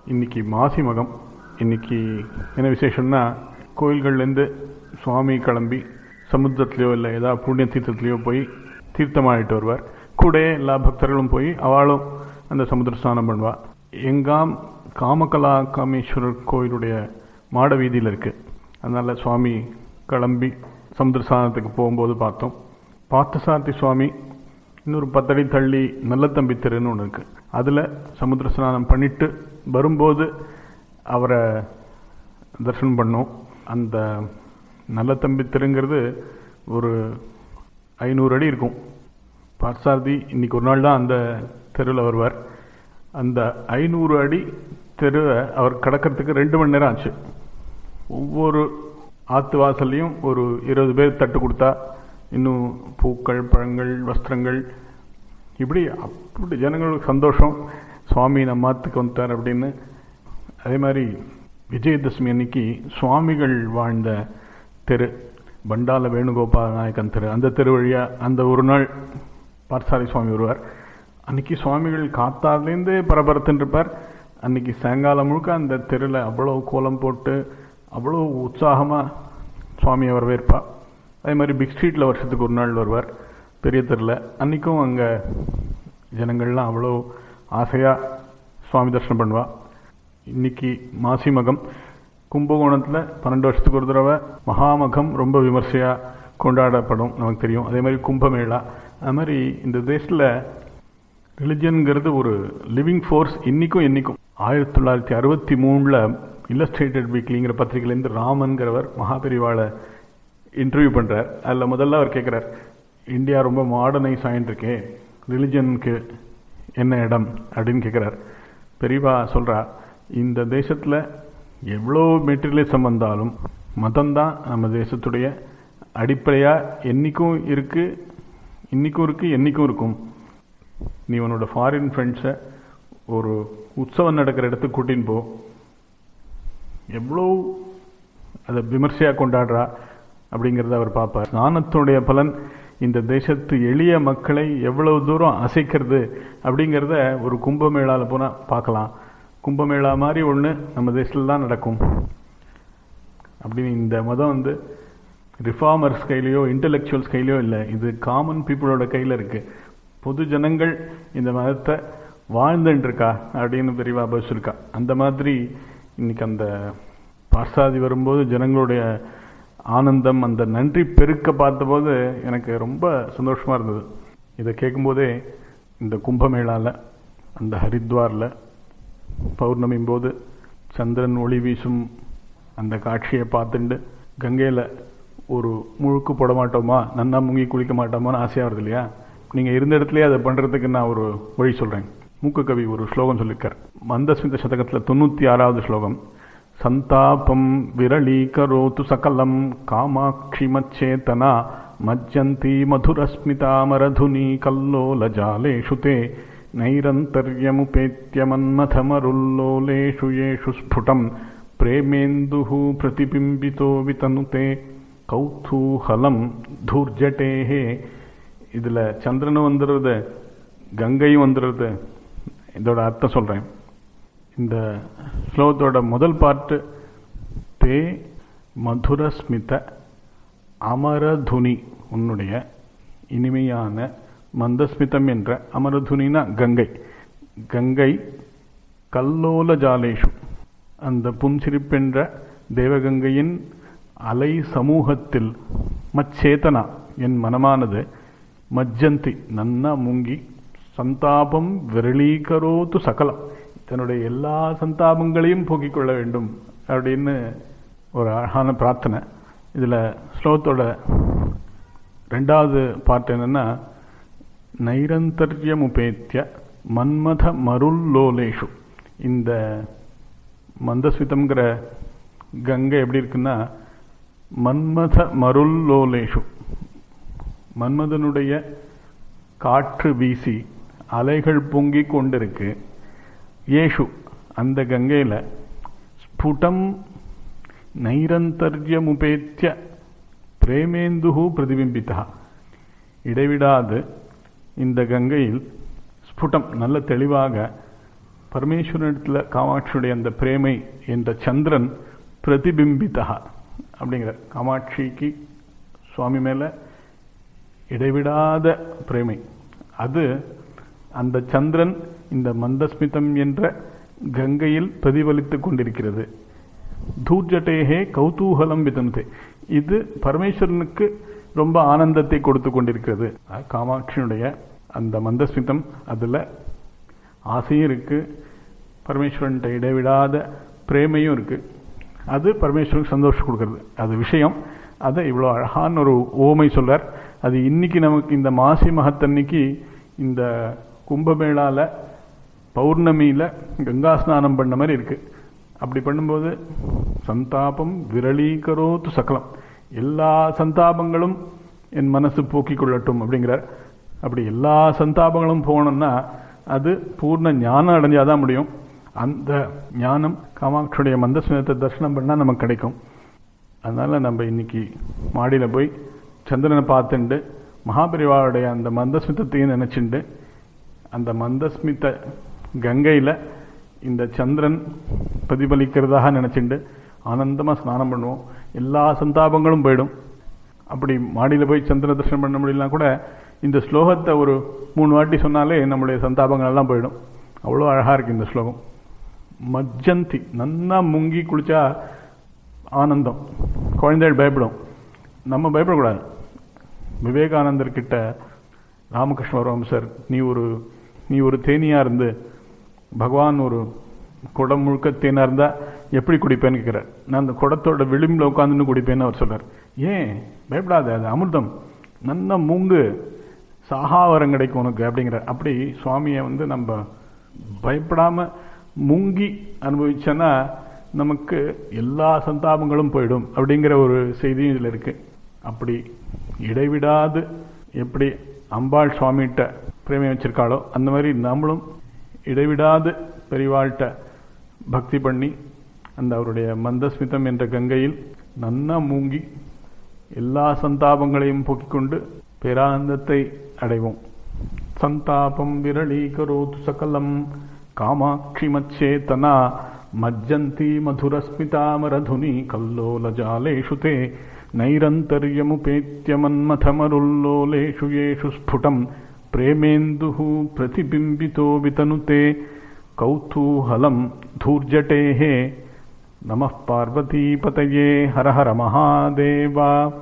இன்னைக்கு மாசி மகம் இன்னைக்கு என்ன விசேஷம்னா கோயில்கள்லேருந்து சுவாமி கிளம்பி சமுத்திரத்துலையோ இல்லை ஏதாவது புண்ணிய தீர்த்தத்துலையோ போய் தீர்த்தமாயிட்டு வருவார் கூட எல்லா பக்தர்களும் போய் அவளும் அந்த சமுத்திர ஸ்நானம் பண்ணுவா எங்காம் காமகலா காமேஸ்வரர் கோயிலுடைய மாட வீதியில் இருக்கு அதனால சுவாமி கிளம்பி சமுத்திர ஸ்நானத்துக்கு போகும்போது பார்த்தோம் பார்த்தசாரதி சுவாமி இன்னொரு பத்தடி தள்ளி நல்ல தம்பி தெருன்னு ஒன்று இருக்கு அதில் சமுத்திர ஸ்நானம் பண்ணிட்டு வரும்போது அவரை தரிசனம் பண்ணோம் அந்த நல்ல தம்பி தெருங்கிறது ஒரு ஐநூறு அடி இருக்கும் பார்த்தசாரதி இன்னைக்கு ஒரு நாள் தான் அந்த தெருவில் வருவார் அந்த ஐநூறு அடி தெருவை அவர் கடக்கிறதுக்கு ரெண்டு மணி நேரம் ஆச்சு ஒவ்வொரு ஆத்து வாசல்லையும் ஒரு இருபது பேர் தட்டு கொடுத்தா இன்னும் பூக்கள் பழங்கள் வஸ்திரங்கள் இப்படி அப்படி ஜனங்களுக்கு சந்தோஷம் சுவாமி நம்ம ஆத்துக்கு வந்துட்டார் அப்படின்னு அதே மாதிரி விஜயதசமி அன்னைக்கு சுவாமிகள் வாழ்ந்த தெரு பண்டால வேணுகோபால நாயக்கன் தெரு அந்த தெரு வழியா அந்த ஒரு நாள் பார்சாரி சுவாமி வருவார் அன்னைக்கு சுவாமிகள் காத்தாலேருந்தே பரபரத்துன்னு இருப்பார் அன்னைக்கு சாயங்காலம் முழுக்க அந்த தெருவில் அவ்வளோ கோலம் போட்டு அவ்வளோ உற்சாகமாக சுவாமியை வரவேற்பா அதே மாதிரி பிக் ஸ்ட்ரீட்டில் வருஷத்துக்கு ஒரு நாள் வருவார் பெரிய தெருவில் அன்றைக்கும் அங்கே ஜனங்கள்லாம் அவ்வளோ ஆசையாக சுவாமி தரிசனம் பண்ணுவா இன்னைக்கு மாசி மகம் கும்பகோணத்தில் பன்னெண்டு வருஷத்துக்கு ஒரு தடவை மகாமகம் ரொம்ப விமர்சையாக கொண்டாடப்படும் நமக்கு தெரியும் அதே மாதிரி கும்பமேளா அது மாதிரி இந்த தேசத்தில் ரிலிஜன்கிறது ஒரு லிவிங் ஃபோர்ஸ் இன்னைக்கும் என்னைக்கும் ஆயிரத்தி தொள்ளாயிரத்தி அறுபத்தி மூணில் இல்லஸ்ட்ரேட்டட் வீக்லிங்கிற பத்திரிகையிலேருந்து ராமன்கிறவர் மகாபெரிவாளை இன்டர்வியூ பண்ணுறார் அதில் முதல்ல அவர் கேட்குறார் இந்தியா ரொம்ப மாடர்னைஸ் ஆகிட்டுருக்கே ரிலிஜனுக்கு என்ன இடம் அப்படின்னு கேட்குறார் பெரியவா சொல்கிறா இந்த தேசத்தில் எவ்வளோ மெட்டீரியலிசம் வந்தாலும் மதம்தான் நம்ம தேசத்துடைய அடிப்படையாக என்றைக்கும் இருக்குது இன்றைக்கும் இருக்குது என்றைக்கும் இருக்கும் நீ உன்னோட ஃபாரின் ஃப்ரெண்ட்ஸை ஒரு உற்சவம் நடக்கிற இடத்துக்கு கூட்டின்னு போ எவ்வளோ அதை விமர்சையாக கொண்டாடுறா அப்படிங்கிறத அவர் பார்ப்பார் ஸ்நானத்துடைய பலன் இந்த தேசத்து எளிய மக்களை எவ்வளவு தூரம் அசைக்கிறது அப்படிங்கிறத ஒரு கும்பமேளாவில் போனால் பார்க்கலாம் கும்பமேளா மாதிரி ஒன்று நம்ம தேசத்தில் தான் நடக்கும் அப்படின்னு இந்த மதம் வந்து ரிஃபார்மர்ஸ் கையிலையோ இன்டலெக்சுவல்ஸ் கையிலையோ இல்லை இது காமன் பீப்புளோட கையில் இருக்குது பொது ஜனங்கள் இந்த மதத்தை வாழ்ந்துட்டு இருக்கா அப்படின்னு பெரியவா பதிச்சிருக்கா அந்த மாதிரி இன்னைக்கு அந்த பார்சாதி வரும்போது ஜனங்களுடைய ஆனந்தம் அந்த நன்றி பெருக்க பார்த்தபோது எனக்கு ரொம்ப சந்தோஷமாக இருந்தது இதை கேட்கும்போதே இந்த கும்பமேளாவில் அந்த ஹரித்வாரில் பௌர்ணமி போது சந்திரன் ஒளி வீசும் அந்த காட்சியை பார்த்துட்டு கங்கையில் ஒரு முழுக்கு போட மாட்டோமா நன்னா முங்கி குளிக்க மாட்டோமான்னு ஆசையாக வருது இல்லையா நீங்கள் இருந்த இடத்துலயே அதை பண்ணுறதுக்கு நான் ஒரு வழி சொல்கிறேன் மூக்க கவி ஒரு ஸ்லோகம் சொல்லியிருக்கார் மந்தஸ்மித சதகத்தில் தொண்ணூற்றி ஆறாவது ஸ்லோகம் சந்தாபம் விரளீகரோத்து சகலம் காமாட்சி மச்சேதனா மஜ்ஜந்தி மதுரஸ்மிதாமரதுனி கல்லோலஜாலேஷு தே நைரந்தர்யமுபேத்ய மன்மதமருல்லோலேஷு ஏஷு ஸ்ஃபுடம் பிரேமேந்துः பிரதிபிம்பிதோ விதனுதே கௌதூஹலம் தூர்ஜட்டேஹே இதில் சந்திரனும் வந்துடுறது கங்கையும் வந்துடுறது இதோட அர்த்தம் சொல்கிறேன் இந்த ஸ்லோகத்தோட முதல் பாட்டு தே மதுரஸ்மித அமரதுனி உன்னுடைய இனிமையான மந்தஸ்மிதம் என்ற அமரதுனினா கங்கை கங்கை கல்லோல ஜாலேஷு அந்த புன்சிரிப்பென்ற தேவகங்கையின் அலை சமூகத்தில் மச்சேதனா என் மனமானது மஜ்ஜந்தி நன்னா முங்கி சந்தாபம் விரளீகரோத்து சகலம் தன்னுடைய எல்லா சந்தாபங்களையும் போக்கிக் கொள்ள வேண்டும் அப்படின்னு ஒரு அழகான பிரார்த்தனை இதில் ஸ்லோகத்தோட ரெண்டாவது பாட்டு என்னென்னா நைரந்தர்யமுபேத்திய மன்மத மருல்லோலேஷு இந்த மந்தஸ்மிதம்ங்கிற கங்கை எப்படி இருக்குன்னா மன்மத மருல்லோலேஷு மன்மதனுடைய காற்று வீசி அலைகள் பொங்கி கொண்டிருக்கு ஏஷு அந்த கங்கையில் ஸ்புடம் நைரந்தர்யமுபேத்திய பிரேமேந்து பிரதிபிம்பித்தா இடைவிடாது இந்த கங்கையில் ஸ்புடம் நல்ல தெளிவாக பரமேஸ்வரனிடத்துல காமாட்சியுடைய அந்த பிரேமை என்ற சந்திரன் பிரதிபிம்பிதா அப்படிங்கிறார் காமாட்சிக்கு சுவாமி மேல இடைவிடாத பிரேமை அது அந்த சந்திரன் இந்த மந்தஸ்மிதம் என்ற கங்கையில் பிரதிபலித்துக் கொண்டிருக்கிறது தூர்ஜட்டேகே கௌதூகலம் விதந்தே இது பரமேஸ்வரனுக்கு ரொம்ப ஆனந்தத்தை கொடுத்து கொண்டிருக்கிறது காமாட்சியினுடைய அந்த மந்தஸ்மிதம் அதுல ஆசையும் இருக்கு பரமேஸ்வரன்ட்ட இடைவிடாத பிரேமையும் இருக்கு அது பரமேஸ்வரனுக்கு சந்தோஷம் கொடுக்கறது அது விஷயம் அதை இவ்வளோ அழகான ஒரு ஓமை சொல்றார் அது இன்னைக்கு நமக்கு இந்த மாசி மகத்தன்னைக்கு இந்த கும்பமேளால பௌர்ணமியில கங்கா ஸ்நானம் பண்ண மாதிரி இருக்கு அப்படி பண்ணும்போது சந்தாபம் விரலீகரோத்து சகலம் எல்லா சந்தாபங்களும் என் மனசு போக்கிக் கொள்ளட்டும் அப்படிங்கிறார் அப்படி எல்லா சந்தாபங்களும் போகணும்னா அது பூர்ண ஞானம் அடைஞ்சாதான் முடியும் அந்த ஞானம் காமாட்சியுடைய மந்தஸ்மிதத்தை தரிசனம் பண்ணால் நமக்கு கிடைக்கும் அதனால நம்ம இன்னைக்கு மாடியில் போய் சந்திரனை பார்த்துண்டு மகாபரிவாருடைய அந்த மந்தஸ்மிதத்தையும் நினைச்சுண்டு அந்த மந்தஸ்மித கங்கையில் இந்த சந்திரன் பிரதிபலிக்கிறதாக நினைச்சுண்டு ஆனந்தமாக ஸ்நானம் பண்ணுவோம் எல்லா சந்தாபங்களும் போயிடும் அப்படி மாடியில் போய் சந்திர தரிசனம் பண்ண முடியலனா கூட இந்த ஸ்லோகத்தை ஒரு மூணு வாட்டி சொன்னாலே நம்முடைய சந்தாபங்கள் எல்லாம் போயிடும் அவ்வளோ அழகாக இருக்கு இந்த ஸ்லோகம் மஜ்ஜந்தி நன்னா முங்கி குளிச்சா ஆனந்தம் குழந்தைகள் பயப்படும் நம்ம பயப்படக்கூடாது விவேகானந்தர் கிட்ட ராமகிருஷ்ண பரமசர் நீ ஒரு நீ ஒரு தேனியா இருந்து பகவான் ஒரு குடம் முழுக்க தேனா இருந்தா எப்படி குடிப்பேன்னு கேட்கிறார் நான் அந்த குடத்தோட விளிம்பில் உட்காந்துன்னு குடிப்பேன்னு அவர் சொல்றார் ஏன் பயப்படாத அது அமிர்தம் நல்ல மூங்கு சாகாவரம் கிடைக்கும் உனக்கு அப்படிங்கிறார் அப்படி சுவாமியை வந்து நம்ம பயப்படாம முங்கி அனுபவிச்சோன்னா நமக்கு எல்லா சந்தாபங்களும் போயிடும் அப்படிங்கிற ஒரு செய்தியும் இதில் இருக்கு அப்படி இடைவிடாது எப்படி அம்பாள் சுவாமிகிட்ட பிரேமை வச்சிருக்காளோ அந்த மாதிரி நம்மளும் இடைவிடாது பெரிவாள்கிட்ட பக்தி பண்ணி அந்த அவருடைய மந்தஸ்மிதம் என்ற கங்கையில் நன்னா மூங்கி எல்லா சந்தாபங்களையும் போக்கிக் கொண்டு பேரானந்தத்தை அடைவோம் சந்தாபம் விரளீகரோது சகலம் காமாட்சி மச்சேதனா மஜ்ஜந்தி மதுரஸ்மிதாமரதுனி கல்லோலஜாலேஷு தே நைரந்தர்யமுபேத்ய மன்மथमरुल्लोलेषु येषु स्फुटम् प्रेमेन्दुः प्रतिबिम्बितो वितनुते कौतूहलम् धूर्जटेः नमः पार्वतीपतये हर हर महादेवा